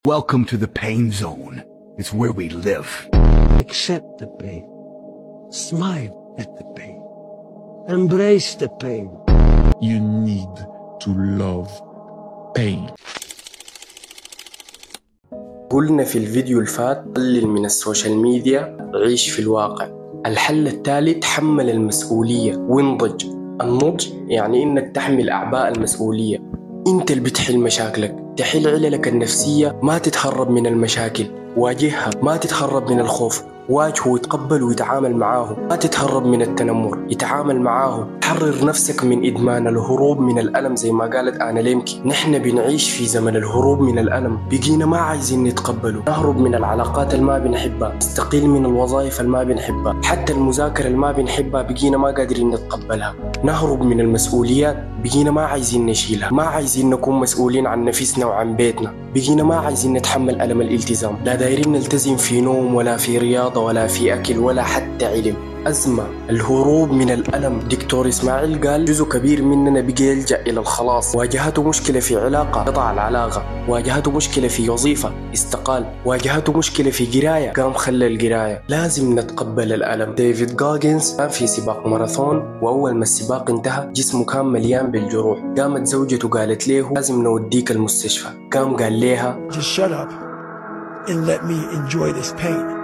Welcome to the pain zone. It's where we live. Accept the pain. Smile at the pain. Embrace the pain. You need to love pain. قلنا في الفيديو الفات قلل من السوشيال ميديا عيش في الواقع الحل التالي تحمل المسؤولية وانضج النضج يعني انك تحمل اعباء المسؤولية انت اللي بتحل مشاكلك تحل عللك النفسية ما تتهرب من المشاكل واجهها ما تتهرب من الخوف واجهه ويتقبل ويتعامل معاه ما تتهرب من التنمر يتعامل معاه حرر نفسك من إدمان الهروب من الألم زي ما قالت آنا ليمكي نحن بنعيش في زمن الهروب من الألم بقينا ما عايزين نتقبله نهرب من العلاقات اللي ما بنحبها نستقيل من الوظائف اللي ما بنحبها حتى المذاكرة اللي ما بنحبها بقينا ما قادرين نتقبلها نهرب من المسؤوليات بقينا ما عايزين نشيلها ما عايزين نكون مسؤولين عن نفسنا وعن بيتنا بقينا ما عايزين نتحمل ألم الالتزام لا دايرين نلتزم في نوم ولا في رياضة ولا في أكل ولا حتى علم أزمة الهروب من الألم دكتور إسماعيل قال جزء كبير مننا بقى يلجأ إلى الخلاص واجهته مشكلة في علاقة قطع العلاقة واجهته مشكلة في وظيفة استقال واجهته مشكلة في قراية قام خلى القراية لازم نتقبل الألم ديفيد جوجنز كان في سباق ماراثون وأول ما السباق انتهى جسمه كان مليان بالجروح قامت زوجته قالت له لازم نوديك المستشفى قام قال لها Just shut up and let me enjoy this pain.